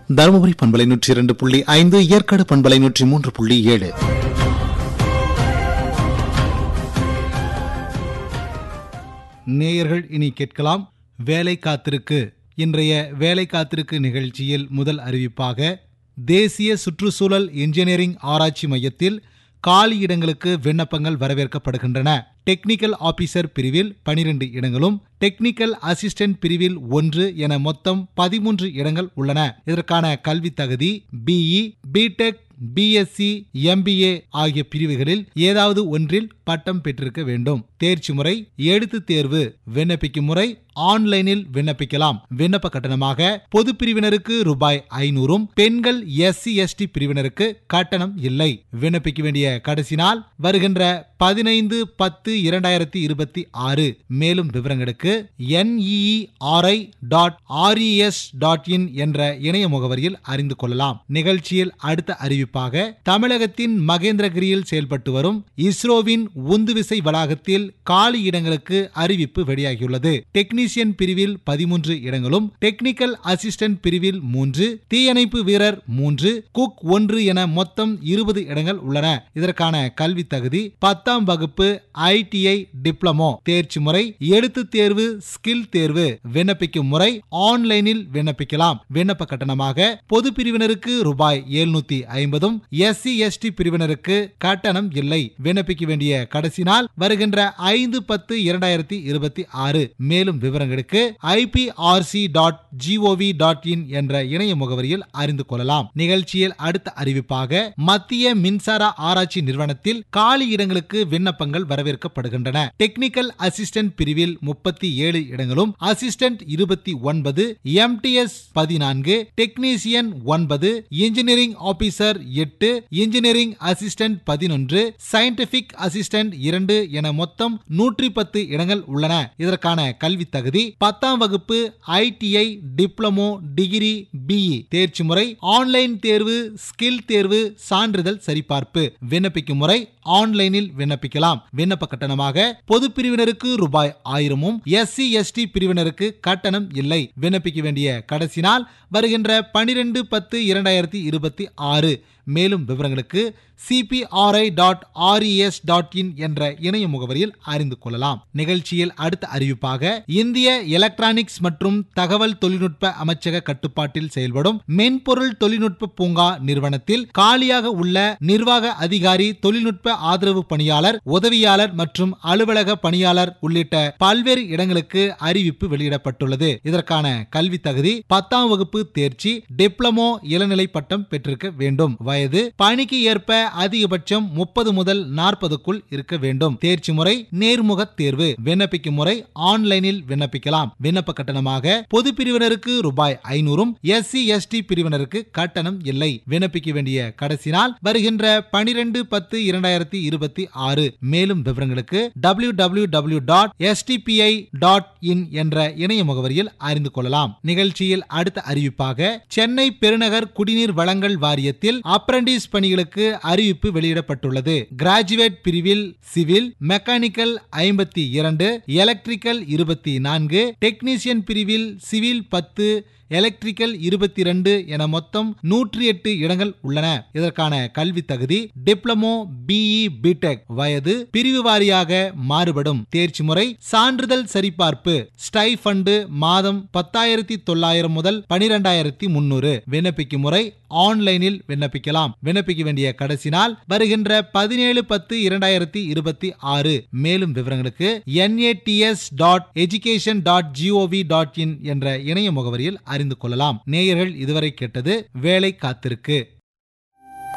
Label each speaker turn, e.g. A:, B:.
A: தருமபுரி பண்பலை நூற்றி இரண்டு புள்ளி ஐந்து ஏற்காடு பண்பலை நூற்றி மூன்று புள்ளி ஏழு
B: நேயர்கள் இனி கேட்கலாம் வேலை காத்திருக்கு இன்றைய வேலை காத்திருக்கு நிகழ்ச்சியில் முதல் அறிவிப்பாக தேசிய சுற்றுச்சூழல் இன்ஜினியரிங் ஆராய்ச்சி மையத்தில் காலி இடங்களுக்கு விண்ணப்பங்கள் வரவேற்கப்படுகின்றன டெக்னிக்கல் ஆபீசர் பிரிவில் 12 இடங்களும் டெக்னிக்கல் அசிஸ்டன்ட் பிரிவில் ஒன்று என மொத்தம் பதிமூன்று இடங்கள் உள்ளன இதற்கான கல்வி தகுதி பிஇ பிடெக் பிஎஸ்சி எம்பிஏ ஆகிய பிரிவுகளில் ஏதாவது ஒன்றில் பட்டம் பெற்றிருக்க வேண்டும் தேர்ச்சி முறை எழுத்து தேர்வு விண்ணப்பிக்கும் முறை ஆன்லைனில் விண்ணப்பிக்கலாம் விண்ணப்ப கட்டணமாக பொது பிரிவினருக்கு ரூபாய் ஐநூறும் பெண்கள் எஸ்சி எஸ்டி பிரிவினருக்கு கட்டணம் இல்லை விண்ணப்பிக்க வேண்டிய கடைசி நாள் வருகின்ற பதினைந்து பத்து இரண்டாயிரத்தி இருபத்தி ஆறு மேலும் விவரங்களுக்கு NERI dot RES dot in என்ற இணைய முகவரியில் அறிந்து கொள்ளலாம் நிகழ்ச்சியில் அடுத்த அறிவிப்பாக தமிழகத்தின் மகேந்திரகிரியில் செயல்பட்டு வரும் இஸ்ரோவின் உந்துவிசை வளாகத்தில் காலி இடங்களுக்கு அறிவிப்பு வெளியாகியுள்ளது டெக்னீசியன் பிரிவில் பதிமூன்று இடங்களும் டெக்னிக்கல் அசிஸ்டன்ட் பிரிவில் மூன்று தீயணைப்பு வீரர் மூன்று குக் ஒன்று என மொத்தம் இருபது இடங்கள் உள்ளன இதற்கான கல்வி தகுதி பத்தாம் வகுப்பு ஐடிஐ டிப்ளமோ தேர்ச்சி முறை எழுத்து தேர்வு ஸ்கில் தேர்வு விண்ணப்பிக்கும் முறை ஆன்லைனில் விண்ணப்பிக்கலாம் விண்ணப்ப கட்டணமாக பொது பிரிவினருக்கு ரூபாய் எழுநூத்தி ஐம்பதும் எஸ்சி எஸ்டி பிரிவினருக்கு கட்டணம் இல்லை விண்ணப்பிக்க வேண்டிய கடைசி நாள் வருகின்ற ஐந்து பத்து இரண்டாயிரத்தி இருபத்தி ஆறு மேலும் விவரங்களுக்கு IPRC dot GOV dot in என்ற இணைய முகவரியில் அறிந்து கொள்ளலாம் நிகழ்ச்சியில் அடுத்த அறிவிப்பாக மத்திய மின்சார ஆராய்ச்சி நிறுவனத்தில் காலி இடங்களுக்கு விண்ணப்பங்கள் வரவேற்கப்படுகின்றன டெக்னிக்கல் அசிஸ்டன்ட் பிரிவில் முப்பத்தி ஏழு இடங்களும் அசிஸ்டன்ட் இருபத்தி ஒன்பது எம்டிஎஸ் பதினான்கு டெக்னீசியன் ஒன்பது இன்ஜினியரிங் ஆபீசர் எட்டு இன்ஜினியரிங் அசிஸ்டன்ட் பதினொன்று சயின்டிபிக் அசிஸ்டன்ட் இரண்டு என மொத்தம் நூற்றி பத்து இடங்கள் உள்ளன இதற்கான கல்வி தகுதி பத்தாம் வகுப்பு ஐடிஐ டிப்ளமோ டிகிரி பிஇ தேர்ச்சி முறை ஆன்லைன் தேர்வு ஸ்கில் தேர்வு சான்றிதழ் சரிபார்ப்பு விண்ணப்பிக்கும் முறை ஆன்லைனில் விண்ணப்பிக்கலாம் விண்ணப்ப கட்டணமாக பொது பிரிவினருக்கு ரூபாய் ஆயிரமும் எஸ்சி எஸ்டி பிரிவினருக்கு கட்டணம் இல்லை விண்ணப்பிக்க வேண்டிய கடைசி நாள் வருகின்ற பனிரெண்டு பத்து இரண்டாயிரத்தி இருபத்தி ஆறு மேலும் விவரங்களுக்கு CPRI dot RES dot in என்ற இணைய முகவரியில் அறிந்து கொள்ளலாம் நிகழ்ச்சியில் அடுத்த அறிவிப்பாக இந்திய எலக்ட்ரானிக்ஸ் மற்றும் தகவல் தொழில்நுட்ப அமைச்சக கட்டுப்பாட்டில் செயல்படும் மென்பொருள் தொழில்நுட்ப பூங்கா நிறுவனத்தில் காலியாக உள்ள நிர்வாக அதிகாரி தொழில்நுட்ப ஆதரவு பணியாளர் உதவியாளர் மற்றும் அலுவலக பணியாளர் உள்ளிட்ட பல்வேறு இடங்களுக்கு அறிவிப்பு வெளியிடப்பட்டுள்ளது இதற்கான கல்வி தகுதி பத்தாம் வகுப்பு தேர்ச்சி டிப்ளமோ இளநிலை பட்டம் பெற்றிருக்க வேண்டும் வயது பணிக்கு ஏற்ப அதிகபட்சம் முப்பது முதல் நாற்பதுக்குள் இருக்க வேண்டும் தேர்ச்சி முறை நேர்முக தேர்வு விண்ணப்பிக்கும் முறை ஆன்லைனில் விண்ணப்பிக்கலாம் விண்ணப்ப கட்டணமாக பொது பிரிவினருக்கு ரூபாய் ஐநூறும் எஸ்சி எஸ்டி பிரிவினருக்கு கட்டணம் இல்லை விண்ணப்பிக்க வேண்டிய கடைசி நாள் வருகின்ற பனிரெண்டு பத்து இரண்டாயிரத்தி இருபத்தி ஆறு மேலும் விவரங்களுக்கு W W W dot SDPI dot in என்ற இணைய முகவரியில் அறிந்து கொள்ளலாம் நிகழ்ச்சியில் அடுத்த அறிவிப்பாக சென்னை பெருநகர் குடிநீர் வழங்கல் வாரியத்தில் அப்ரண்டிஸ் பணிகளுக்கு அறிவிப்பு வெளியிடப்பட்டுள்ளது கிராஜுவேட் பிரிவில் சிவில் மெக்கானிக்கல் ஐம்பத்தி இரண்டு எலக்ட்ரிக்கல் இருபத்தி நான்கு டெக்னீசியன் பிரிவில் சிவில் பத்து எலக்ட்ரிக்கல் இருபத்தி ரெண்டு என மொத்தம் நூற்றி எட்டு இடங்கள் உள்ளன இதற்கான கல்வி தகுதி டிப்ளமோ பிஇ பிடெக் வயது பிரிவு வாரியாக மாறுபடும் தேர்ச்சி முறை சான்றிதழ் சரிபார்ப்பு ஸ்டை ஃபண்டு மாதம் பத்தாயிரத்தி தொள்ளாயிரம் முதல் பனிரெண்டாயிரத்தி முன்னூறு விண்ணப்பிக்கும் முறை ஆன்லைனில் விண்ணப்பிக்கலாம் விண்ணப்பிக்க வேண்டிய கடைசி நாள் வருகின்ற பதினேழு பத்து இரண்டாயிரத்தி இருபத்தி ஆறு மேலும் விவரங்களுக்கு NADS dot education dot GOV dot in என்ற இணைய முகவரியில் அறிந்து கொள்ளலாம் நேயர்கள் இதுவரை கேட்டது வேலை காத்திருக்கு